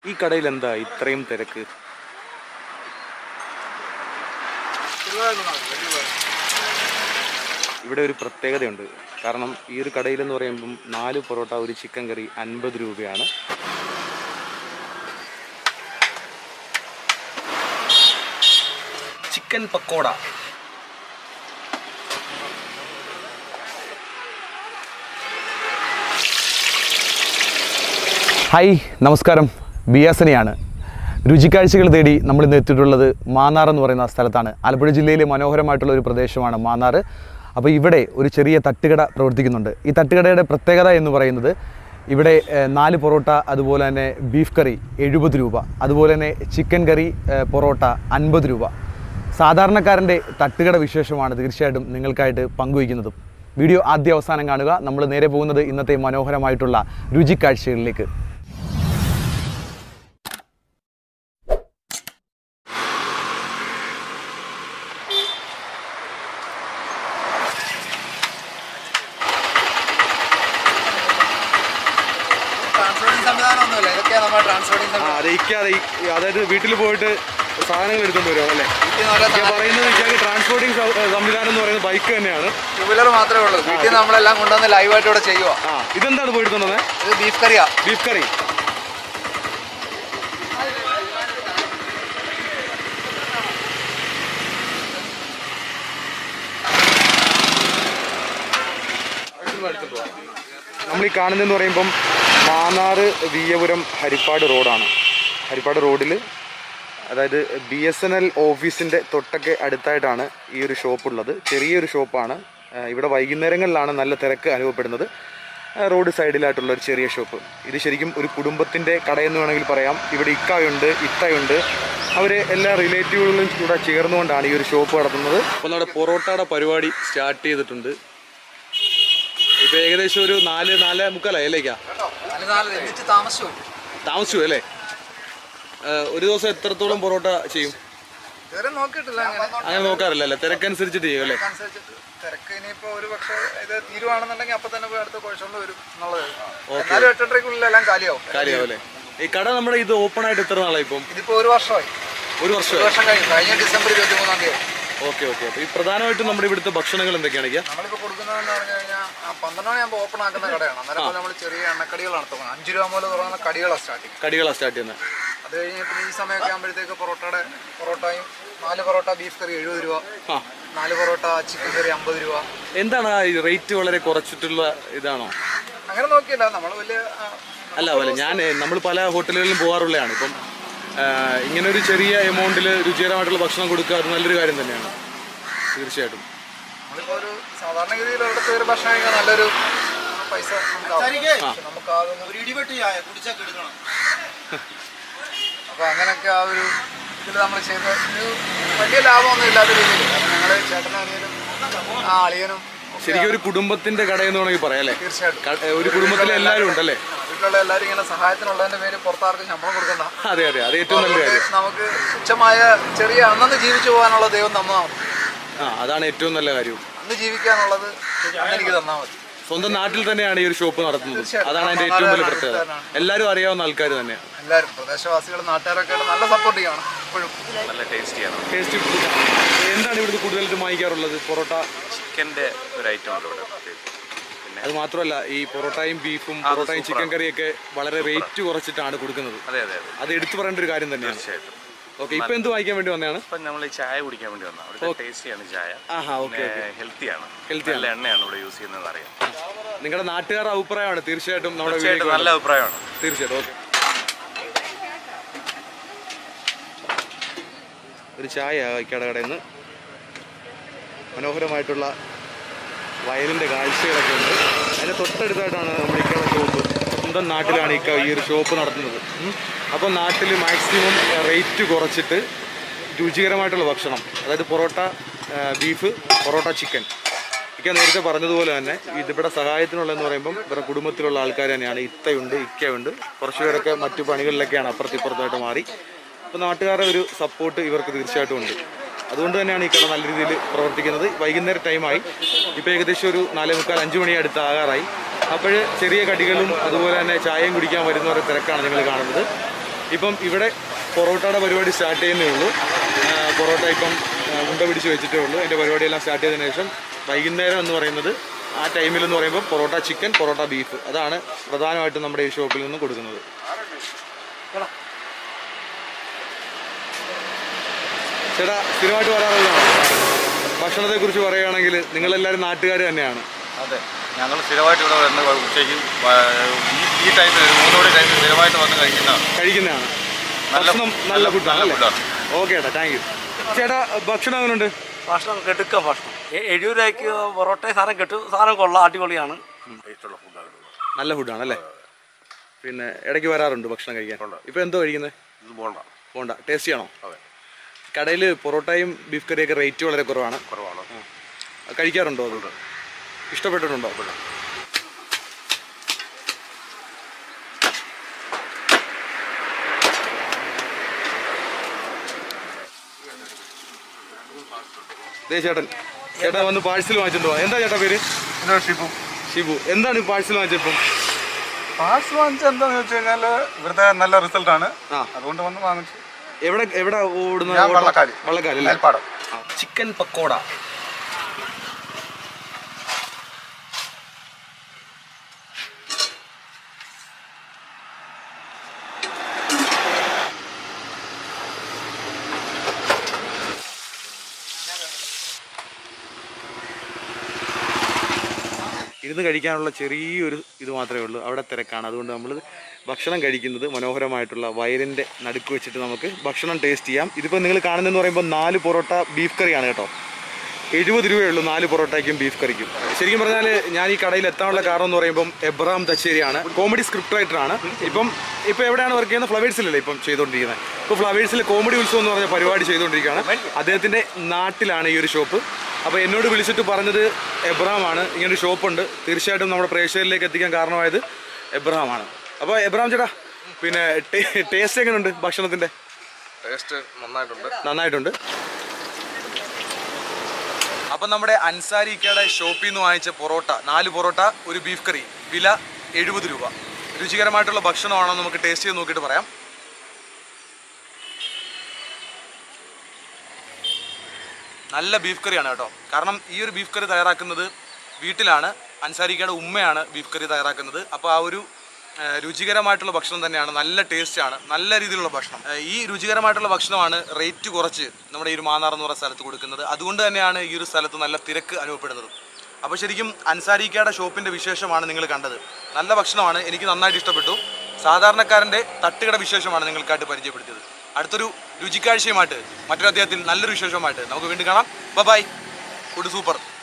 ഈ കടയിൽ എന്താ ഇത്രയും തിരക്ക് ഇവിടെ ഒരു പ്രത്യേകതയുണ്ട് കാരണം ഈ ഒരു കടയിൽ എന്ന് പറയുമ്പം നാല് പൊറോട്ട ഒരു ചിക്കൻ കറി അൻപത് രൂപയാണ് ചിക്കൻ പക്കോട ഹായ് നമസ്കാരം ബിയാസനയാണ് രുചിക്കാഴ്ചകൾ തേടി നമ്മൾ ഇന്ന് എത്തിയിട്ടുള്ളത് മാന്നാർ എന്ന് പറയുന്ന സ്ഥലത്താണ് ആലപ്പുഴ ജില്ലയിലെ മനോഹരമായിട്ടുള്ള ഒരു പ്രദേശമാണ് മാന്നാർ അപ്പോൾ ഇവിടെ ഒരു ചെറിയ തട്ടുകട പ്രവർത്തിക്കുന്നുണ്ട് ഈ തട്ടുകടയുടെ പ്രത്യേകത എന്ന് പറയുന്നത് ഇവിടെ ഏഹ്, നാല് പൊറോട്ട അതുപോലെ തന്നെ ബീഫ് കറി എഴുപത് രൂപ അതുപോലെ തന്നെ ചിക്കൻ കറി ഏഹ്, പൊറോട്ട അൻപത് രൂപ സാധാരണക്കാരൻ്റെ തട്ടുകട വിശേഷമാണ് തീർച്ചയായിട്ടും നിങ്ങൾക്കായിട്ട് പങ്കുവയ്ക്കുന്നതും വീഡിയോ ആദ്യ അവസാനം കാണുക നമ്മൾ നേരെ പോകുന്നത് ഇന്നത്തെ മനോഹരമായിട്ടുള്ള രുചിക്കാഴ്ചകളിലേക്ക് ട്രാൻസ്പോർട്ടിംഗ് സംവിധാനമൊന്നുമില്ല ഇതൊക്കെയാണ് നമ്മുടെ ട്രാൻസ്പോർട്ടിംഗ് സംവിധാനം അറിയിക്കാതെ അതായത് വീട്ടിൽ പോയിട്ട് സാധനങ്ങൾ എടുത്തുകൊണ്ട് വരും അല്ലേ വീട്ടിൽ നിന്ന് ഓരോ ഞാൻ പറയുന്നത് വെച്ചാൽ ട്രാൻസ്പോർട്ടിംഗ് സംവിധാനം എന്ന് പറയുന്നത് ബൈക്ക് തന്നെയാണ് ടൂ വീലർ മാത്രമേ ഉള്ളൂ വീട്ടിൽ നിന്ന് നമ്മളെല്ലാം കൊണ്ടുവന്ന് ലൈവായിട്ട് ഇവിടെ ചെയ്യുക ആ ഇതെന്താണ് പോയിട്ട് തന്നെ ഇത് ബീഫ് കറിയാ ബീഫ് കറി നമ്മൾ ഈ കാണുന്നതെന്ന് പറയുമ്പം മാന്നാറ് വീയപുരം ഹരിപ്പാട് റോഡാണ് ഹരിപ്പാട് റോഡിൽ അതായത് ബി എസ് എൻ എൽ ഓഫീസിൻ്റെ തൊട്ടൊക്കെ അടുത്തായിട്ടാണ് ഈ ഒരു ഷോപ്പ് ഉള്ളത് ചെറിയൊരു ഷോപ്പാണ് ആ, ഇവിടെ വൈകുന്നേരങ്ങളിലാണ് നല്ല തിരക്ക് അനുഭവപ്പെടുന്നത് ആ, റോഡ് സൈഡിലായിട്ടുള്ള ഒരു ചെറിയ ഷോപ്പ് ഇത് ശരിക്കും ഒരു കുടുംബത്തിൻ്റെ കടയെന്ന് വേണമെങ്കിൽ പറയാം ഇവിടെ ഇക്കായുണ്ട് ഇത്തയുണ്ട് അവർ എല്ലാ റിലേറ്റീവുകളും കൂടെ ചേർന്നുകൊണ്ടാണ് ഈ ഒരു ഷോപ്പ് നടത്തുന്നത് അപ്പോൾ നമ്മുടെ പൊറോട്ടയുടെ പരിപാടി സ്റ്റാർട്ട് ചെയ്തിട്ടുണ്ട് ഇപ്പോൾ ഏകദേശം ഒരു നാല് നാല് മുക്കാലായി അല്ലേക്കാ നാല് നാല് എന്നിട്ട് താമസിച്ചു താമസിച്ചു അല്ലേ ആ, ഒരു ദിവസം എത്രത്തോളം പൊറോട്ട ചെയ്യും ഇതുവരെ നോക്കിയിട്ടില്ല അങ്ങനെ അങ്ങനെ നോക്കാറില്ല അല്ലേ തിരക്കനുസരിച്ചിട്ട് ചെയ്യും അല്ലേ അനുസരിച്ചിട്ട് തിരക്ക് ഇനിയിപ്പോ ഒരു പക്ഷേ ഇത് തീരുവാണെന്നുണ്ടെങ്കിൽ അപ്പൊ തന്നെ പോയി അടുത്ത കുഴച്ചുകൊണ്ട് വരും എന്നുള്ളത് എന്നാലും എട്ടെട്ടരയ്ക്കുള്ളിൽ എല്ലാം കാലിയാവും കാര്യമാവും അല്ലേ ഈ കട നമ്മുടെ ഇത് ഓപ്പൺ ആയിട്ട് എത്ര നാളായി ഇപ്പം ഇതിപ്പോ ഒരു വർഷമായി ഒരു ഒരു വർഷമായി വർഷം കഴിഞ്ഞു കഴിഞ്ഞ ഡിസംബർ ഇരുപത്തി മൂന്നാം തീയതി ഓക്കെ ഓക്കെ അപ്പോൾ ഈ പ്രധാനമായിട്ടും നമ്മുടെ ഇവിടുത്തെ ഭക്ഷണങ്ങൾ എന്തൊക്കെയാണ് നമ്മളിപ്പോ കൊടുക്കുന്നതെന്ന് പറഞ്ഞു കഴിഞ്ഞാൽ പന്ത്രണ്ട് മണിയാകുമ്പോൾ ഓപ്പൺ ആക്കുന്ന കടയാണ് അന്നേരം നമ്മൾ ചെറിയ എണ്ണക്കടികളാണ് തുടങ്ങുന്നത് അഞ്ച് രൂപ മുതൽ തുടങ്ങുന്ന കടികളാണ് സ്റ്റാർട്ടിങ് കടികളാണ് സ്റ്റാർട്ട് ചെയ്യുന്നത് അത് കഴിഞ്ഞ് പിന്നെ ഈ സമയമൊക്കെ ആകുമ്പോഴത്തേക്ക് പൊറോട്ടയുടെ പൊറോട്ടയും നാല് പൊറോട്ട ബീഫ് കറി എഴുപത് രൂപ ആ നാല് പൊറോട്ട ചിക്കൻ കറി അമ്പത് രൂപ എന്താണ് ആ ഈ റേറ്റ് വളരെ കുറച്ചിട്ടുള്ള ഇതാണോ അങ്ങനെ നോക്കിയില്ല നമ്മൾ വലിയ ആ, അല്ല അല്ല ഞാൻ നമ്മൾ പല ഹോട്ടലുകളിലും പോകാറുള്ളതാണ് ഇപ്പം ആ, ഇങ്ങനെ ഒരു ചെറിയ എമൗണ്ടിൽ രുചികരമായിട്ടുള്ള ഭക്ഷണം കൊടുക്കുക അത് നല്ലൊരു കാര്യം തന്നെയാണ് തീർച്ചയായിട്ടും നമ്മളിപ്പോ ഒരു സാധാരണഗതിയിൽ ഒരിടത്ത് ഒരു ഭക്ഷണം കഴിക്കാൻ നല്ലൊരു പൈസ നമുക്കാവും. പക്ഷെ നമുക്ക് അതൊന്നും ഒരു ഇടിവെട്ട് ചായ കുടിച്ചാൽ കിടക്കണം അപ്പൊ അങ്ങനെയൊക്കെ ആ ഒരു ഇതിൽ നമ്മൾ ചെയ്ത ഒരു വലിയ ലാഭമൊന്നും ഇല്ലാത്ത രീതിയിൽ കാരണം ഞങ്ങള് ചേട്ടനും അനിയനും ആ അളിയനും ഒക്കെ ശരിക്കും ഒരു കുടുംബത്തിന്റെ കടയെന്ന് വേണമെങ്കിൽ പറയാം അല്ലേ തീർച്ചയായിട്ടും ക- ഒരു കുടുംബത്തിലെ എല്ലാവരും ഉണ്ടല്ലേ വീട്ടിലുള്ള എല്ലാവരും ഇങ്ങനെ സഹായത്തിനുള്ളതിന്റെ പേര് പുറത്താർക്കും ശമ്പളം കൊടുക്കണ്ട അതെ അതെ അത് ഏറ്റവും നല്ല കാര്യം നമുക്ക് തുച്ഛമായ ചെറിയ അന്നന്ന് ജീവിച്ചു പോകാനുള്ള ദൈവം തന്നാൽ മതി ആ അതാണ് ഏറ്റവും നല്ല കാര്യം അന്ന് ജീവിക്കാനുള്ളത് അന്ന് എനിക്ക് തന്നാൽ മതി സ്വന്തം നാട്ടിൽ തന്നെയാണ് ഈ ഒരു ഷോപ്പ് നടത്തുന്നത് അതാണ് അതിന്റെ ഏറ്റവും വലിയ പ്രത്യേകത എല്ലാവരും അറിയാവുന്ന ആൾക്കാർ തന്നെയാണ് എല്ലാവരും പ്രദേശവാസികളും നാട്ടുകാരൊക്കെ ആയിട്ട് നല്ല സപ്പോർട്ട് ചെയ്യണം ഇപ്പോഴും നല്ല ടേസ്റ്റിയാണ് ടേസ്റ്റ് എന്താണ് ഇവിടുത്തെ കൂടുതലായിട്ടും വാങ്ങിക്കാറുള്ളത് പൊറോട്ട ചിക്കൻ്റെ ഒരു ഐറ്റം ഉണ്ട് ഇവിടെ പ്രത്യേകിച്ച് പിന്നെ അത് മാത്രമല്ല ഈ പൊറോട്ടയും ബീഫും പൊറോട്ടയും ചിക്കൻ കറിയൊക്കെ വളരെ റേറ്റ് കുറച്ചിട്ടാണ് കൊടുക്കുന്നത് അതെ അതെ അതെ അത് എടുത്തു പറയേണ്ട ഒരു കാര്യം തന്നെയാണ് തീർച്ചയായിട്ടും ഓക്കെ ഇപ്പൊ എന്ത് വാങ്ങിക്കാൻ വേണ്ടി വന്നതാണ് ഇപ്പം നമ്മൾ ഈ ചായ കുടിക്കാൻ വേണ്ടി വന്ന അവിടുത്തെ ടേസ്റ്റിയാണ് ചായ ആഹാ ഓക്കെ പിന്നെ ഹെൽത്തിയാണ് Healthy നല്ല എണ്ണയാണ് ഇവിടെ യൂസ് ചെയ്യുന്നത് അറിയാം നിങ്ങളുടെ നാട്ടുകാരുടെ അഭിപ്രായമാണ് തീർച്ചയായിട്ടും നമ്മുടെ തീർച്ചയായിട്ടും വീഡിയോയ്ക്ക് നല്ല അഭിപ്രായമാണ് തീർച്ചയായിട്ടും ഓക്കെ ഒരു ചായ ഇക്കട കടയിൽ നിന്ന് മനോഹരമായിട്ടുള്ള വയലിൻ്റെ കാഴ്ചകളൊക്കെ ഉണ്ട് അതിൻ്റെ തൊട്ടടുത്തായിട്ടാണ് നമ്മുടെ ഇക്കട ഷോപ്പ് സ്വന്തം നാട്ടിലാണ് ഇക്ക ഈ ഒരു ഷോപ്പ് നടത്തുന്നത് ഉം. അപ്പോൾ നാട്ടിൽ മാക്സിമം റേറ്റ് കുറച്ചിട്ട് രുചികരമായിട്ടുള്ള ഭക്ഷണം അതായത് പൊറോട്ട ആ, ബീഫ് പൊറോട്ട ചിക്കൻ ഇക്ക നേരത്തെ പറഞ്ഞതുപോലെ തന്നെ ഇതിവിടെ സഹായത്തിനുള്ളതെന്ന് പറയുമ്പം ഇവരുടെ കുടുംബത്തിലുള്ള ആൾക്കാർ തന്നെയാണ് ഇത്തയുണ്ട് ഇക്കയുണ്ട് കുറച്ച് പേരൊക്കെ മറ്റു പണികളിലൊക്കെയാണ് അപ്പുറത്ത് ഇപ്പുറത്തായിട്ട് മാറി അപ്പോൾ നാട്ടുകാരുടെ ഒരു സപ്പോർട്ട് ഇവർക്ക് തീർച്ചയായിട്ടും ഉണ്ട് അതുകൊണ്ട് തന്നെയാണ് ഈ കട നല്ല രീതിയിൽ പ്രവർത്തിക്കുന്നത് വൈകുന്നേരം ടൈമായി ഇപ്പോൾ ഏകദേശം ഒരു നാലേ മുക്കാൽ അഞ്ച് മണി അടുത്ത് ആകാറായി അപ്പോൾ ചെറിയ കടികളും അതുപോലെ തന്നെ ചായയും കുടിക്കാൻ വരുന്നവരുടെ തിരക്കാണ് നിങ്ങൾ കാണുന്നത് ഇപ്പം ഇവിടെ പൊറോട്ടയുടെ പരിപാടി സ്റ്റാർട്ട് ചെയ്യുന്നേ ഉള്ളൂ ആ, പൊറോട്ട ഇപ്പം ആ, ഉണ്ട പിടിച്ച് വെച്ചിട്ടേ ഉള്ളൂ അതിൻ്റെ പരിപാടിയെല്ലാം സ്റ്റാർട്ട് ചെയ്തതിന് ശേഷം വൈകുന്നേരം എന്ന് പറയുന്നത് ആ ടൈമിൽ എന്ന് പറയുമ്പോൾ പൊറോട്ട ചിക്കൻ പൊറോട്ട ബീഫ് അതാണ് പ്രധാനമായിട്ടും നമ്മുടെ ഈ ഷോപ്പിൽ നിന്ന് കൊടുക്കുന്നത് ചേട്ടാ സ്ഥിരമായിട്ട് വരാറുള്ളതാണ് ഭക്ഷണത്തെക്കുറിച്ച് പറയുകയാണെങ്കിൽ നിങ്ങളെല്ലാവരും നാട്ടുകാർ തന്നെയാണ് അതെ ഞങ്ങൾ സ്ഥിരമായിട്ട് ഇവിടെ വരുന്ന ഉച്ചയ്ക്കും ആ, ഈ ഈ ടൈമിൽ ഒരു മൂന്നോടെ ടൈമിൽ സ്ഥിരമായിട്ട് വന്ന് കഴിക്കുന്നതാണ് കഴിക്കുന്നതാണ് നല്ല- ഭക്ഷണം നല്ല ഫുഡാണ് നല്ല അല്ലേ ഫുഡാണ് ഓക്കെ ചേട്ടാ താങ്ക് യു ചേട്ടാ ഭക്ഷണം എങ്ങനെയുണ്ട് ഭക്ഷണം കെടുക്ക ഭക്ഷണം എ- എഴുപത് രൂപയ്ക്ക് പൊറോട്ട സാധനം കിട്ടും സാധനം കൊള്ളാം അടിപൊളിയാണ് നല്ല ഫുഡാണ് അല്ലേ പിന്നെ ഇടയ്ക്ക് വരാറുണ്ട് ഭക്ഷണം കഴിക്കാൻ ഇപ്പൊ എന്തോ കഴിക്കുന്നത് ഇത് പോണ്ട പോണ്ട ടേസ്റ്റി ആണോ കടയിൽ പൊറോട്ടയും ബീഫ് കറിയൊക്കെ റേറ്റ് വളരെ കുറവാണ് കുറവാണ് അത് കഴിക്കാറുണ്ടോ അത് ഇഷ്ടപ്പെട്ടിട്ടുണ്ടോ ദേ ചേട്ടൻ ചേട്ടാ വന്ന് പാഴ്സൽ വാങ്ങിച്ചിട്ടുണ്ടോ എന്താ ചേട്ടാ പേര് ഷിപ്പും ഷിബു എന്താണ് ഈ പാഴ്സൽ വാങ്ങിച്ചപ്പം പാഴ്സൽ വാങ്ങിച്ചത് എന്താണെന്ന് വെച്ച് കഴിഞ്ഞാൽ ഇവിടുത്തെ നല്ല റിസൾട്ടാണ് ആ. അതുകൊണ്ട് വന്ന് വാങ്ങിച്ചു എവിടെ എവിടെ ഓടുന്ന ഞാൻ ഓട്ടം? വള്ളക്കാല്. വള്ളക്കാല് അല്ലേ മേൽപ്പാടം ചിക്കൻ പക്കോട ഇരുന്ന് കഴിക്കാനുള്ള ചെറിയൊരു ഇത് മാത്രമേ ഉള്ളൂ അവിടെ തിരക്കാണ് അതുകൊണ്ട് നമ്മൾ ഭക്ഷണം കഴിക്കുന്നത് മനോഹരമായിട്ടുള്ള വയലിൻ്റെ നടുക്ക് വെച്ചിട്ട് നമുക്ക് ഭക്ഷണം ടേസ്റ്റ് ചെയ്യാം ഇതിപ്പോൾ നിങ്ങൾ കാണുന്നതെന്ന് പറയുമ്പോൾ നാല് പൊറോട്ട ബീഫ് കറിയാണ് കേട്ടോ എഴുപത് രൂപയേ ഉള്ളൂ നാല് പൊറോട്ടയ്ക്കും ബീഫ് കറിക്കും ശരിക്കും പറഞ്ഞാൽ ഞാൻ ഈ കടയിൽ എത്താനുള്ള കാരണം എന്ന് പറയുമ്പോൾ എബ്രഹാം തച്ചേരിയാണ് കോമഡി സ്ക്രിപ്റ്റ് റൈറ്ററാണ് ഇപ്പം ഇപ്പോൾ എവിടെയാണ് വർക്ക് ചെയ്യുന്നത് ഫ്ലവേഴ്സിലല്ലേ ഇപ്പം ചെയ്തുകൊണ്ടിരിക്കുന്നത് ഇപ്പോൾ ഫ്ലവേഴ്സിൽ കോമഡി ഉത്സവം എന്ന് പറഞ്ഞ പരിപാടി ചെയ്തുകൊണ്ടിരിക്കുകയാണ് അദ്ദേഹത്തിൻ്റെ നാട്ടിലാണ് ഈ ഒരു ഷോപ്പ് അപ്പോൾ എന്നോട് വിളിച്ചിട്ട് പറഞ്ഞത് എബ്രഹാമാണ് ഇങ്ങനൊരു ഷോപ്പുണ്ട് തീർച്ചയായിട്ടും നമ്മുടെ പ്രേക്ഷകരിലേക്ക് എത്തിക്കാൻ കാരണമായത് എബ്രഹാമാണ് അപ്പോൾ എബ്രഹാം ചേട്ടാ പിന്നെ ടേസ്റ്റ് എങ്ങനെയുണ്ട് ഭക്ഷണത്തിൻ്റെ ടേസ്റ്റ് നന്നായിട്ടുണ്ട് നന്നായിട്ടുണ്ട് അപ്പം നമ്മുടെ അൻസാരിക്കയുടെ ഷോപ്പിൽ നിന്ന് വാങ്ങിച്ച പൊറോട്ട നാല് പൊറോട്ട ഒരു ബീഫ് കറി വില എഴുപത് രൂപ രുചികരമായിട്ടുള്ള ഭക്ഷണമാണോ നമുക്ക് ടേസ്റ്റ് ചെയ്ത് നോക്കിയിട്ട് പറയാം നല്ല ബീഫ് കറിയാണ് കേട്ടോ കാരണം ഈ ഒരു ബീഫ് കറി തയ്യാറാക്കുന്നത് വീട്ടിലാണ് അൻസാരിക്കയുടെ ഉമ്മയാണ് ബീഫ് കറി തയ്യാറാക്കുന്നത് അപ്പോൾ ആ ഒരു ആ, രുചികരമായിട്ടുള്ള ഭക്ഷണം തന്നെയാണ് നല്ല ടേസ്റ്റാണ് നല്ല രീതിയിലുള്ള ഭക്ഷണം ആ, ഈ രുചികരമായിട്ടുള്ള ഭക്ഷണമാണ് റേറ്റ് കുറച്ച് നമ്മുടെ ഈ ഒരു മാന്നാർ എന്ന് പറയുന്ന സ്ഥലത്ത് കൊടുക്കുന്നത് അതുകൊണ്ട് തന്നെയാണ് ഈ ഒരു സ്ഥലത്ത് നല്ല തിരക്ക് അനുഭവപ്പെടുന്നത് അപ്പോൾ ശരിക്കും അൻസാരിക്കയുടെ ഷോപ്പിൻ്റെ വിശേഷമാണ് നിങ്ങൾ കണ്ടത് നല്ല ഭക്ഷണമാണ് എനിക്ക് നന്നായിട്ട് ഇഷ്ടപ്പെട്ടു സാധാരണക്കാരൻ്റെ തട്ടുകട വിശേഷമാണ് നിങ്ങൾക്കായിട്ട് പരിചയപ്പെടുത്തിയത് അടുത്തൊരു രുചിക്കാഴ്ചയുമായിട്ട് മറ്റൊരു അദ്ദേഹത്തിൽ നല്ലൊരു വിശേഷവുമായിട്ട് നമുക്ക് വീണ്ടും കാണാം ബൈ ഫുഡ് സൂപ്പർ